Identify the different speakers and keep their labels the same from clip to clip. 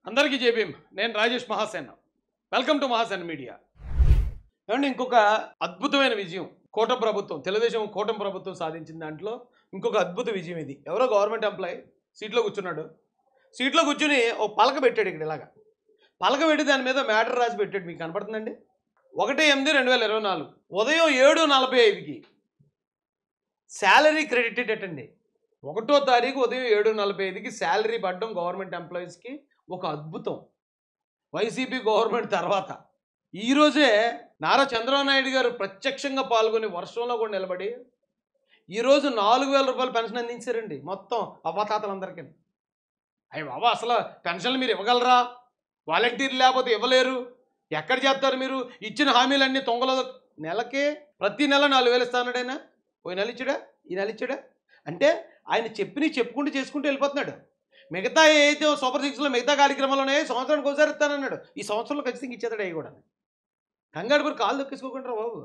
Speaker 1: అందరికీ జేబీఎం నేను Rajesh Mahasena welcome to Mahasena media ఏమంటే ఇంకొక అద్భుతమైన విజయం కూటమి ప్రభుత్వం తెలుగుదేశం కూటమి ప్రభుత్వం సాధించిన దాంట్లో ఇంకొక అద్భుత విజయం ఇది ఎవరో గవర్నమెంట్ ఎంప్లాయ్ సీట్లో కూర్చున్నాడు సీట్లో కూర్చుని ఓ పలక పెట్టాడు ఇక్కడ ఇలాగా పలక పెట్టి దాని మీద మ్యాటర్ రాసి పెట్టాడు మీకు కనపడుతుందండి ఒకటి ఎనిమిది రెండు వేల ఇరవై నాలుగు ఉదయం ఏడు నలభై ఐదుకి శాలరీ క్రెడిటెడ్ అటండి ఒకటో తారీఖు ఉదయం ఏడు నలభై ఐదుకి శాలరీ పడడం గవర్నమెంట్ ఎంప్లాయీస్కి ఒక అద్భుతం వైసీపీ గవర్నమెంట్ తర్వాత ఈరోజే నారా చంద్రబాబు నాయుడు గారు ప్రత్యక్షంగా పాల్గొని వర్షంలో కూడా నిలబడి ఈరోజు నాలుగు వేల రూపాయలు పెన్షన్ అందించారండి మొత్తం అవ్వాతాతలందరికీ అయ్యి బాబా అసలు పెన్షన్లు మీరు ఇవ్వగలరా వాలంటీర్లు లేకపోతే ఇవ్వలేరు ఎక్కడ చేస్తారు మీరు ఇచ్చిన హామీలన్నీ తొంగలో నెలకే ప్రతి నెల నాలుగు వేలు ఇస్తానడైనా పోయి నెల ఇచ్చాడా ఈ నెల ఇచ్చాడా అంటే ఆయన చెప్పినవి చెప్పుకుంటూ చేసుకుంటూ వెళ్ళిపోతున్నాడు మిగతా ఏదైతే సూపర్ సిక్స్లో మిగతా కార్యక్రమాలు సంవత్సరానికి ఒకసారి ఇస్తానన్నాడు ఈ సంవత్సరంలో ఖచ్చితంగా ఇచ్చేతాడు అవి కూడా కంగారు పడి కాళ్ళు దొక్కేసుకోకుండా బాబు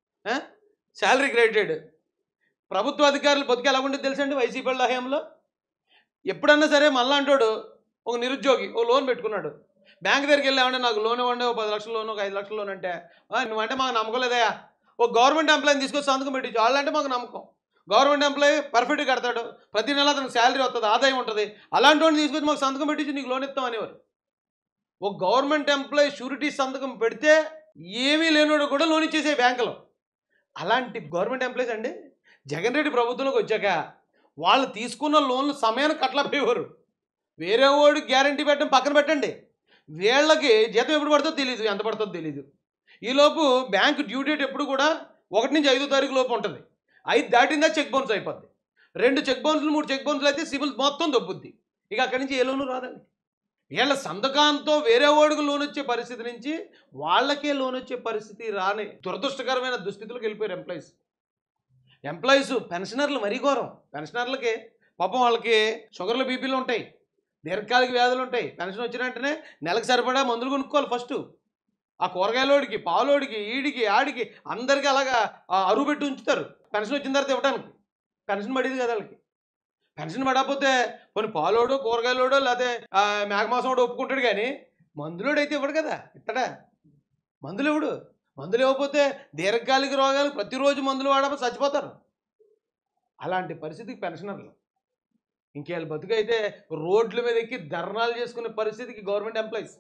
Speaker 1: శాలరీ క్రెడిటెడ్ ప్రభుత్వ అధికారులు బతికి ఎలా ఉండేది తెలుసండి వైసీపీ వాళ్ళ హయాంలో ఎప్పుడన్నా సరే మళ్ళా అంటాడు ఒక నిరుద్యోగి ఓ లోన్ పెట్టుకున్నాడు బ్యాంక్ దగ్గరికి వెళ్ళామంటే నాకు లోన్ ఇవ్వండి ఒక పది లక్షల లోన్ ఒక ఐదు లక్షల లోన్ అంటే "ఆ, నువ్వంటే మాకు నమ్మకం లేదయా ఒక గవర్నమెంట్ ఎంప్లాయీని తీసుకొచ్చి సంతకం పెట్టించు వాళ్ళంటే మాకు నమ్మకం గవర్నమెంట్ ఎంప్లాయీ పర్ఫెక్ట్గా కడతాడు ప్రతి నెల అతనికి శాలరీ వస్తుంది ఆదాయం ఉంటుంది అలాంటి వాడిని తీసుకొచ్చి మాకు సంతకం పెట్టించి నీకు లోన్ ఇస్తాం అనేవారు ఒక గవర్నమెంట్ ఎంప్లాయీ షూరిటీ సంతకం పెడితే ఏమీ లేనోడు కూడా లోన్ ఇచ్చేసే బ్యాంకులో అలాంటి గవర్నమెంట్ ఎంప్లాయీస్ అండి జగన్ రెడ్డి ప్రభుత్వంలోకి వచ్చాక వాళ్ళు తీసుకున్న లోన్లు సమయానికి కట్టలేకపోయేవారు వేరే వాడు గ్యారంటీ పెట్టడం పక్కన పెట్టండి వీళ్ళకి జీతం ఎప్పుడు పడుతుందో తెలియదు ఎంత పడుతుందో తెలియదు ఈలోపు బ్యాంక్ డ్యూ డేట్ ఎప్పుడు కూడా ఒకటి నుంచి ఐదో తారీఖు లోపు ఉంటుంది ఐదు దాటిందా చెక్ బౌన్స్ అయిపోద్ది రెండు చెక్ బౌన్స్లు మూడు చెక్ బౌన్స్లు అయితే సిబిల్ మొత్తం దొబ్బుద్ది ఇక అక్కడి నుంచి ఏ లోను రాదండి వీళ్ళ సంతకాంతో వేరే వాడికి లోన్ వచ్చే పరిస్థితి నుంచి వాళ్ళకే లోన్ వచ్చే పరిస్థితి రాని దురదృష్టకరమైన దుస్థితిలోకి వెళ్ళిపోయారు ఎంప్లాయీస్ ఎంప్లాయీస్ పెన్షనర్లు మరీ ఘోరం పెన్షనర్లకి పాపం వాళ్ళకి షుగర్లు బీపీలు ఉంటాయి దీర్ఘకాలిక వ్యాధులు ఉంటాయి పెన్షన్ వచ్చిన వెంటనే నెలకు సరిపడా మందులు కొనుక్కోవాలి ఫస్ట్ ఆ కూరగాయలోడికి పాలోడికి ఈడికి ఆడికి అందరికీ అలాగా ఆ, అరువు పెట్టి ఉంచుతారు పెన్షన్ వచ్చిన తర్వాత ఇవ్వడానికి పెన్షన్ పడేది కదా వాళ్ళకి పెన్షన్ పడకపోతే కొన్ని పాలోడు కూరగాయలోడో లేకపోతే ఆ, మేఘమాసం వాడు ఒప్పుకుంటాడు కానీ మందులోడు అయితే ఇవ్వడు కదా ఇట్టడా మందులు ఇవ్వడు మందులు ఇవ్వకపోతే దీర్ఘకాలిక రోగాలు ప్రతిరోజు మందులు వాడకపోతే చచ్చిపోతారు అలాంటి పరిస్థితికి పెన్షనర్లు ఇంకేళ్ళ బతుకైతే రోడ్ల మీద ఎక్కి ధర్నాలు చేసుకునే పరిస్థితికి గవర్నమెంట్ ఎంప్లాయీస్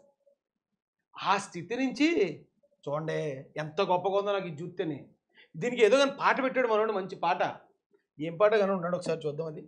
Speaker 1: ఆ స్థితి నుంచి చూడండి ఎంత గొప్పగా ఉందో నాకు ఈ జూత్తని దీనికి ఏదో కానీ పాట పెట్టాడు మనోడు మంచి పాట ఏం పాట కానీ ఉన్నాడు ఒకసారి చూద్దాం అది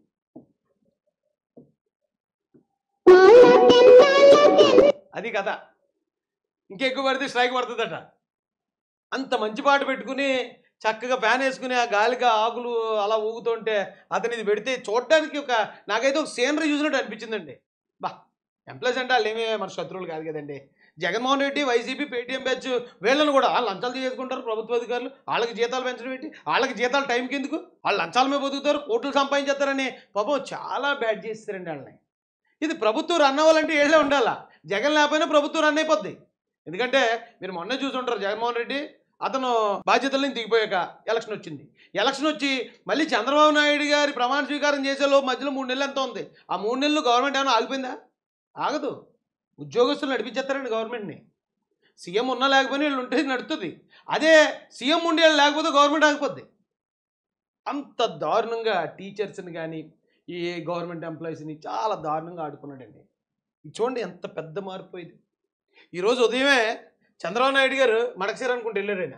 Speaker 1: అది కథ ఇంకెక్కువ పడితే స్ట్రైక్ పడుతుందట అంత మంచి పాట పెట్టుకుని చక్కగా ఫ్యాన్ వేసుకుని ఆ గాలిగా ఆకులు అలా ఊగుతుంటే అతను ఇది పెడితే చూడడానికి ఒక నాకైతే ఒక సీనరీ చూసినట్టు అనిపించిందండి బా ఎంప్లాయీస్ అంటే వాళ్ళు ఏమీ మన శత్రువులు కాదు కదండి జగన్మోహన్ రెడ్డి వైసీపీ పేటీఎం బ్యాచ్ వీళ్ళని కూడా వాళ్ళు లంచాలు చేసుకుంటారు ప్రభుత్వ అధికారులు వాళ్ళకి జీతాలు పెంచడం ఏంటి వాళ్ళకి జీతాలు టైంకి ఎందుకు వాళ్ళు లంచాల మీద బతుకుతారు కోట్లు సంపాదించేస్తారని పాపం చాలా బ్యాడ్ చేస్తారండి వాళ్ళని ఇది ప్రభుత్వం రన్ అవ్వాలంటే ఏళ్ళే ఉండాలా జగన్ లేకపోయినా ప్రభుత్వం రన్ అయిపోద్ది ఎందుకంటే మీరు మొన్న చూసుంటారు జగన్మోహన్ రెడ్డి అతను బాధ్యతలను దిగిపోయాక ఎలక్షన్ వచ్చింది ఎలక్షన్ వచ్చి మళ్ళీ చంద్రబాబు నాయుడు గారి ప్రమాణ స్వీకారం చేసేలో మధ్యలో మూడు నెలలు ఎంత ఉంది ఆ మూడు నెలలు గవర్నమెంట్ ఏమైనా ఆగిపోయిందా ఆగదు ఉద్యోగస్తులు నడిపించేస్తారండి గవర్నమెంట్ని సీఎం ఉన్నా లేకపోయినా వీళ్ళు ఉంటే నడుస్తుంది అదే సీఎం ఉండి వీళ్ళు లేకపోతే గవర్నమెంట్ ఆగిపోద్ది అంత దారుణంగా టీచర్స్ని కానీ ఈ గవర్నమెంట్ ఎంప్లాయీస్ని చాలా దారుణంగా ఆడుకున్నాడండి ఇది చూడండి ఎంత పెద్ద మార్పు ఇది ఈరోజు ఉదయమే చంద్రబాబు నాయుడు గారు మడకసీర అనుకుంటూ వెళ్ళారు ఆయన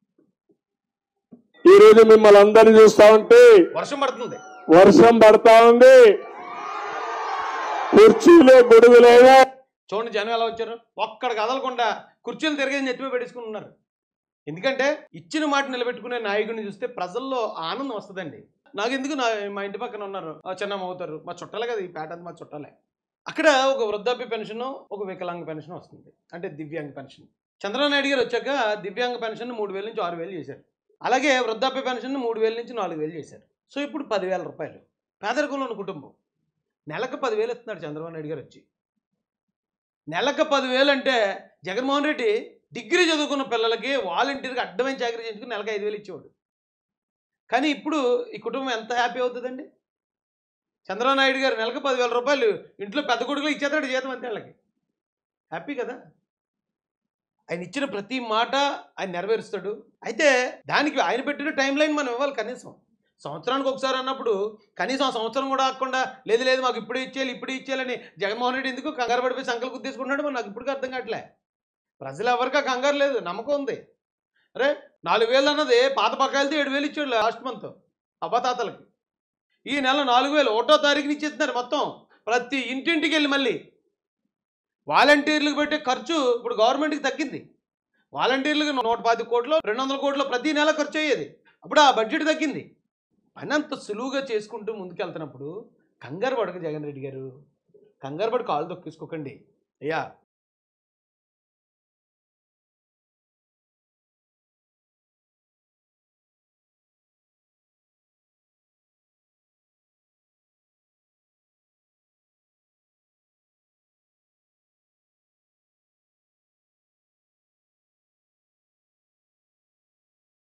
Speaker 2: ఈ రోజు మిమ్మల్ని అందరినీ చూస్తా ఉంటే
Speaker 1: వర్షం పడుతుంది
Speaker 2: వర్షం పడతా ఉంది కుర్చీలో గొడుగులేవో
Speaker 1: చూడండి జనం ఎలా వచ్చారు ఒక్కడ కదలకుండా కుర్చీలు తిరిగి నెత్తిమే పెట్టేసుకుని ఉన్నారు ఎందుకంటే ఇచ్చిన మాట నిలబెట్టుకునే నాయకుడిని చూస్తే ప్రజల్లో ఆనందం వస్తుందండి నాకు ఎందుకు నా మా ఇంటి పక్కన ఉన్నారు ఆ చిన్నమ్మ అవుతారు మా చుట్టాలే కదా ఈ పేట అంతా మా చుట్టాలే అక్కడ ఒక వృద్ధాప్య పెన్షన్ ఒక వికలాంగ పెన్షన్ వస్తుంది అంటే దివ్యాంగ పెన్షన్ చంద్రబాబు నాయుడు గారు వచ్చాక దివ్యాంగ పెన్షన్ మూడు వేల నుంచి ఆరు వేలు చేశారు అలాగే వృద్ధాప్య పెన్షన్ మూడు వేల నుంచి నాలుగు వేలు చేశారు సో ఇప్పుడు పదివేల రూపాయలు పేదరికంలో ఉన్న కుటుంబం నెలకు పదివేలు ఇస్తున్నాడు చంద్రబాబు నాయుడు గారు వచ్చి నెలకు పదివేలు అంటే జగన్మోహన్ రెడ్డి డిగ్రీ చదువుకున్న పిల్లలకి వాలంటీర్గా అడ్డమైన చాకరీ చేయించుకుని నెలకు ఐదు వేలు ఇచ్చేవాడు కానీ ఇప్పుడు ఈ కుటుంబం ఎంత హ్యాపీ అవుతుందండి చంద్రబాబు నాయుడు గారు నెలకు పదివేల రూపాయలు ఇంట్లో పెద్ద కొడుకులు ఇచ్చేస్తాడు జీతం అంతే వాళ్ళకి హ్యాపీ కదా ఆయన ఇచ్చిన ప్రతి మాట ఆయన నెరవేరుస్తాడు అయితే దానికి ఆయన పెట్టిన టైం లైన్ మనం ఇవ్వాలి కనీసం సంవత్సరానికి ఒకసారి అన్నప్పుడు కనీసం ఆ సంవత్సరం కూడా ఆకుండా లేదు లేదు మాకు ఇప్పుడు ఇచ్చేయాలి ఇప్పుడు ఇచ్చేయాలని జగన్మోహన్ రెడ్డి ఎందుకు కంగారు పడిపోయి సంకలు గుద్దేసుకుంటున్నాడు మరి నాకు ఇప్పటికీ అర్థం కావట్లే ప్రజలు ఎవరికా కంగారు లేదు నమ్మకం ఉంది అరే నాలుగు వేలు అన్నది పాత బకాయిలతో ఏడు వేలు ఇచ్చాడు లాస్ట్ మంత్ అవ్వతాతలకి ఈ నెల నాలుగు వేలు ఒకటో తారీఖుని ఇచ్చేస్తున్నారు మొత్తం ప్రతి ఇంటింటికి వెళ్ళి మళ్ళీ వాలంటీర్లకు పెట్టే ఖర్చు ఇప్పుడు గవర్నమెంట్కి తగ్గింది వాలంటీర్లకు నూట పది కోట్లు రెండు వందల కోట్లు ప్రతి నెల ఖర్చు అయ్యేది అప్పుడు ఆ బడ్జెట్ తగ్గింది పని అంత సులువుగా చేసుకుంటూ ముందుకెళ్తున్నప్పుడు కంగారు పడక జగన్ రెడ్డి గారు కంగారు పడి కాళ్ళు తొక్కేసుకోకండి అయ్యా